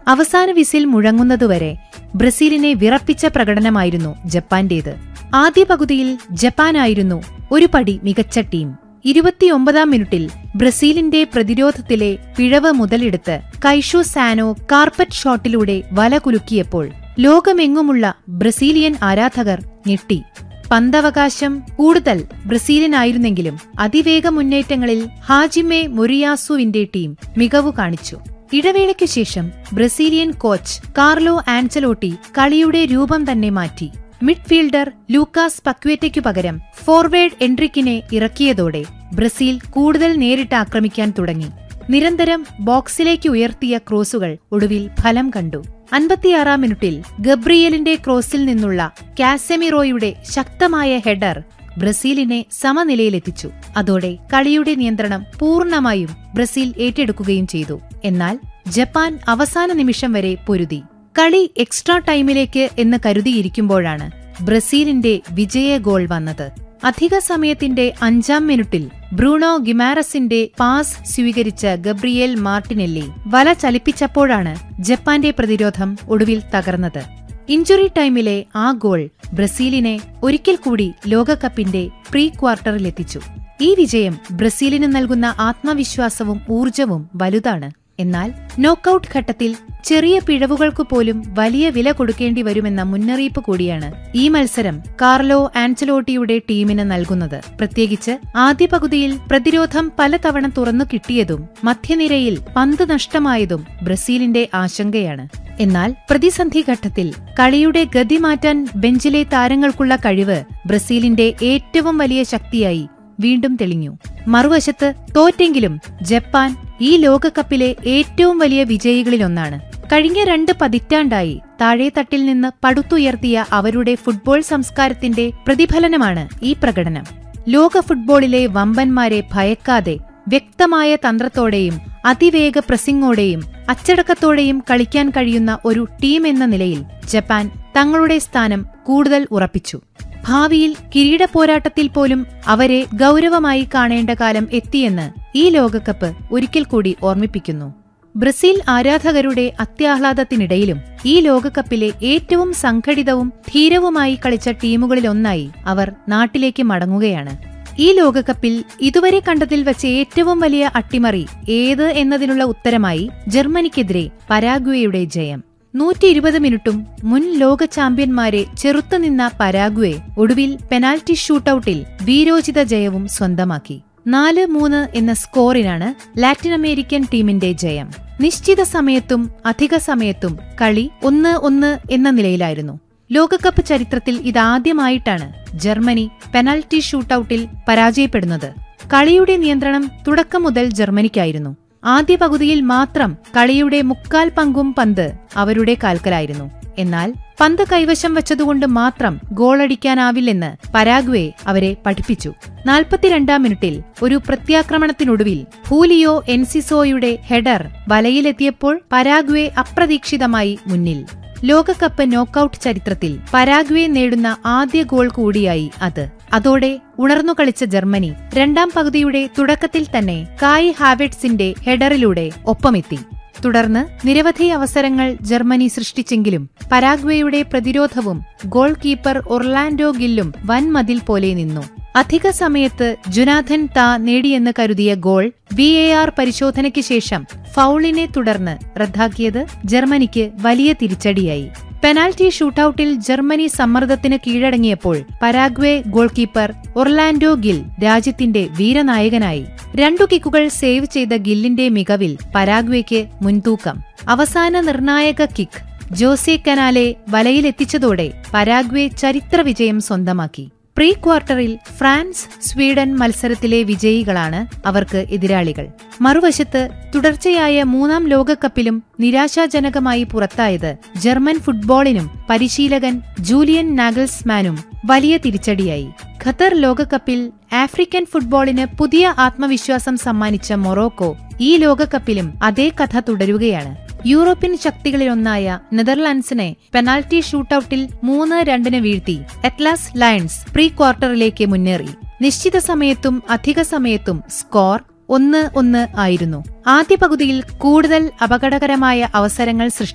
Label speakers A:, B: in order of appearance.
A: അവസാന വിസിൽ മുഴങ്ങുന്നതുവരെ ബ്രസീലിനെ വിറപ്പിച്ച പ്രകടനമായിരുന്നു ജപ്പാന്റേത് ആദ്യ പകുതിയിൽ ജപ്പാനായിരുന്നു ഒരു പടി മികച്ച ടീം ഇരുപത്തിയൊമ്പതാം മിനിറ്റിൽ ബ്രസീലിന്റെ പ്രതിരോധത്തിലെ പിഴവ് മുതലെടുത്ത് കൈഷു സാനോ കാർപ്പറ്റ് ഷോട്ടിലൂടെ വല കുലുക്കിയപ്പോൾ ലോകമെങ്ങുമുള്ള ബ്രസീലിയൻ ആരാധകർ ഞെട്ടി പന്തവകാശം കൂടുതൽ ബ്രസീലിനായിരുന്നെങ്കിലും അതിവേഗ മുന്നേറ്റങ്ങളിൽ ഹാജിമെ മൊറിയാസുവിന്റെ ടീം മികവു കാണിച്ചു ഇടവേളയ്ക്കു ശേഷം ബ്രസീലിയൻ കോച്ച് കാർലോ ആൻസലോട്ടി കളിയുടെ രൂപം തന്നെ മാറ്റി മിഡ്ഫീൽഡർ ലൂക്കാസ് പക്വേറ്റയ്ക്കു പകരം ഫോർവേഡ് എൻട്രിക്കിനെ ഇറക്കിയതോടെ ബ്രസീൽ കൂടുതൽ നേരിട്ട് ആക്രമിക്കാൻ തുടങ്ങി നിരന്തരം ബോക്സിലേക്ക് ഉയർത്തിയ ക്രോസുകൾ ഒടുവിൽ ഫലം കണ്ടു അൻപത്തിയാറാം മിനിറ്റിൽ ഗബ്രിയലിന്റെ ക്രോസിൽ നിന്നുള്ള കാസെമിറോയുടെ ശക്തമായ ഹെഡർ ബ്രസീലിനെ സമനിലയിലെത്തിച്ചു അതോടെ കളിയുടെ നിയന്ത്രണം പൂർണ്ണമായും ബ്രസീൽ ഏറ്റെടുക്കുകയും ചെയ്തു എന്നാൽ ജപ്പാൻ അവസാന നിമിഷം വരെ പൊരുതി കളി എക്സ്ട്രാ ടൈമിലേക്ക് എന്ന് കരുതിയിരിക്കുമ്പോഴാണ് ബ്രസീലിന്റെ വിജയ ഗോൾ വന്നത് അധിക സമയത്തിന്റെ അഞ്ചാം മിനിറ്റിൽ ബ്രൂണോ ഗിമാരസിന്റെ പാസ് സ്വീകരിച്ച ഗബ്രിയേൽ മാർട്ടിനെല്ലി വല ചലിപ്പിച്ചപ്പോഴാണ് ജപ്പാന്റെ പ്രതിരോധം ഒടുവിൽ തകർന്നത് ഇഞ്ചുറി ടൈമിലെ ആ ഗോൾ ബ്രസീലിനെ ഒരിക്കൽ കൂടി ലോകകപ്പിന്റെ പ്രീ ക്വാർട്ടറിലെത്തിച്ചു ഈ വിജയം ബ്രസീലിന് നൽകുന്ന ആത്മവിശ്വാസവും ഊർജവും വലുതാണ് എന്നാൽ നോക്കൌട്ട് ഘട്ടത്തിൽ ചെറിയ പിഴവുകൾക്കു പോലും വലിയ വില കൊടുക്കേണ്ടി വരുമെന്ന മുന്നറിയിപ്പ് കൂടിയാണ് ഈ മത്സരം കാർലോ ആൻസലോട്ടിയുടെ ടീമിന് നൽകുന്നത് പ്രത്യേകിച്ച് ആദ്യ പകുതിയിൽ പ്രതിരോധം പലതവണ തുറന്നു കിട്ടിയതും മധ്യനിരയിൽ പന്ത് നഷ്ടമായതും ബ്രസീലിന്റെ ആശങ്കയാണ് എന്നാൽ പ്രതിസന്ധി ഘട്ടത്തിൽ കളിയുടെ ഗതി മാറ്റാൻ ബെഞ്ചിലെ താരങ്ങൾക്കുള്ള കഴിവ് ബ്രസീലിന്റെ ഏറ്റവും വലിയ ശക്തിയായി വീണ്ടും തെളിഞ്ഞു മറുവശത്ത് തോറ്റെങ്കിലും ജപ്പാൻ ഈ ലോകകപ്പിലെ ഏറ്റവും വലിയ വിജയികളിലൊന്നാണ് കഴിഞ്ഞ രണ്ട് പതിറ്റാണ്ടായി താഴേത്തട്ടിൽ നിന്ന് പടുത്തുയർത്തിയ അവരുടെ ഫുട്ബോൾ സംസ്കാരത്തിന്റെ പ്രതിഫലനമാണ് ഈ പ്രകടനം ലോക ഫുട്ബോളിലെ വമ്പന്മാരെ ഭയക്കാതെ വ്യക്തമായ തന്ത്രത്തോടെയും അതിവേഗ പ്രസിംഗോടെയും അച്ചടക്കത്തോടെയും കളിക്കാൻ കഴിയുന്ന ഒരു ടീം എന്ന നിലയിൽ ജപ്പാൻ തങ്ങളുടെ സ്ഥാനം കൂടുതൽ ഉറപ്പിച്ചു ഭാവിയിൽ കിരീട പോരാട്ടത്തിൽ പോലും അവരെ ഗൗരവമായി കാണേണ്ട കാലം എത്തിയെന്ന് ഈ ലോകകപ്പ് ഒരിക്കൽ കൂടി ഓർമ്മിപ്പിക്കുന്നു ബ്രസീൽ ആരാധകരുടെ അത്യാഹ്ലാദത്തിനിടയിലും ഈ ലോകകപ്പിലെ ഏറ്റവും സംഘടിതവും ധീരവുമായി കളിച്ച ടീമുകളിലൊന്നായി അവർ നാട്ടിലേക്ക് മടങ്ങുകയാണ് ഈ ലോകകപ്പിൽ ഇതുവരെ കണ്ടതിൽ വെച്ച് ഏറ്റവും വലിയ അട്ടിമറി ഏത് എന്നതിനുള്ള ഉത്തരമായി ജർമ്മനിക്കെതിരെ പരാഗ്വേയുടെ ജയം നൂറ്റി ഇരുപത് മിനിറ്റും മുൻ ലോക ചാമ്പ്യന്മാരെ ചെറുത്തുനിന്ന പരാഗ്വെ ഒടുവിൽ പെനാൽറ്റി ഷൂട്ടൌട്ടിൽ വീരോചിത ജയവും സ്വന്തമാക്കി നാല് മൂന്ന് എന്ന സ്കോറിനാണ് ലാറ്റിൻ അമേരിക്കൻ ടീമിന്റെ ജയം നിശ്ചിത സമയത്തും അധിക സമയത്തും കളി ഒന്ന് ഒന്ന് എന്ന നിലയിലായിരുന്നു ലോകകപ്പ് ചരിത്രത്തിൽ ഇതാദ്യമായിട്ടാണ് ജർമ്മനി പെനൽറ്റി ഷൂട്ടൌട്ടിൽ പരാജയപ്പെടുന്നത് കളിയുടെ നിയന്ത്രണം തുടക്കം മുതൽ ജർമ്മനിക്കായിരുന്നു ആദ്യ പകുതിയിൽ മാത്രം കളിയുടെ മുക്കാൽ പങ്കും പന്ത് അവരുടെ കാൽക്കലായിരുന്നു എന്നാൽ പന്ത് കൈവശം വെച്ചതുകൊണ്ട് മാത്രം ഗോളടിക്കാനാവില്ലെന്ന് പരാഗ്വെ അവരെ പഠിപ്പിച്ചു നാൽപ്പത്തിരണ്ടാം മിനിറ്റിൽ ഒരു പ്രത്യാക്രമണത്തിനൊടുവിൽ ഹൂലിയോ എൻസിസോയുടെ ഹെഡർ വലയിലെത്തിയപ്പോൾ പരാഗ്വെ അപ്രതീക്ഷിതമായി മുന്നിൽ ലോകകപ്പ് നോക്കൌട്ട് ചരിത്രത്തിൽ പരാഗ്വെ നേടുന്ന ആദ്യ ഗോൾ കൂടിയായി അത് അതോടെ ഉണർന്നു കളിച്ച ജർമ്മനി രണ്ടാം പകുതിയുടെ തുടക്കത്തിൽ തന്നെ കായ് ഹാവെറ്റ്സിന്റെ ഹെഡറിലൂടെ ഒപ്പമെത്തി തുടർന്ന് നിരവധി അവസരങ്ങൾ ജർമ്മനി സൃഷ്ടിച്ചെങ്കിലും പരാഗ്വേയുടെ പ്രതിരോധവും ഗോൾ കീപ്പർ ഒർലാൻഡോ ഗില്ലും വൻമതിൽ പോലെ നിന്നു അധിക സമയത്ത് ജുനാഥൻ താ നേടിയെന്ന് കരുതിയ ഗോൾ വി എ ആർ പരിശോധനയ്ക്ക് ശേഷം ഫൗളിനെ തുടർന്ന് റദ്ദാക്കിയത് ജർമ്മനിക്ക് വലിയ തിരിച്ചടിയായി പെനാൽറ്റി ഷൂട്ടൌട്ടിൽ ജർമ്മനി സമ്മർദ്ദത്തിന് കീഴടങ്ങിയപ്പോൾ Paraguay goalkeeper Orlando Gill രാജ്യത്തിന്റെ വീരനായകനായി രണ്ടു കിക്കുകൾ സേവ് ചെയ്ത ഗില്ലിന്റെ മികവിൽ പരാഗ്വേക്ക് മുൻതൂക്കം അവസാന നിർണായക കിക്ക് ജോസെ കനാലെ വലയിലെത്തിച്ചതോടെ പരാഗ്വേ ചരിത്ര വിജയം സ്വന്തമാക്കി പ്രീ ക്വാർട്ടറിൽ ഫ്രാൻസ് സ്വീഡൻ മത്സരത്തിലെ വിജയികളാണ് അവർക്ക് എതിരാളികൾ മറുവശത്ത് തുടർച്ചയായ മൂന്നാം ലോകകപ്പിലും നിരാശാജനകമായി പുറത്തായത് ജർമ്മൻ ഫുട്ബോളിനും പരിശീലകൻ ജൂലിയൻ നാഗൽസ്മാനും വലിയ തിരിച്ചടിയായി ഖത്തർ ലോകകപ്പിൽ ആഫ്രിക്കൻ ഫുട്ബോളിന് പുതിയ ആത്മവിശ്വാസം സമ്മാനിച്ച മൊറോക്കോ ഈ ലോകകപ്പിലും അതേ കഥ തുടരുകയാണ് യൂറോപ്യൻ ശക്തികളിലൊന്നായ നെതർലാൻഡ്സിനെ പെനാൽറ്റി ഷൂട്ടൌട്ടിൽ മൂന്ന് രണ്ടിന് വീഴ്ത്തി അറ്റ്ലാസ് ലയൺസ് പ്രീ ക്വാർട്ടറിലേക്ക് മുന്നേറി നിശ്ചിത സമയത്തും അധിക സമയത്തും സ്കോർ ഒന്ന് ഒന്ന് ആയിരുന്നു ആദ്യ പകുതിയിൽ കൂടുതൽ അപകടകരമായ അവസരങ്ങൾ സൃഷ്ടി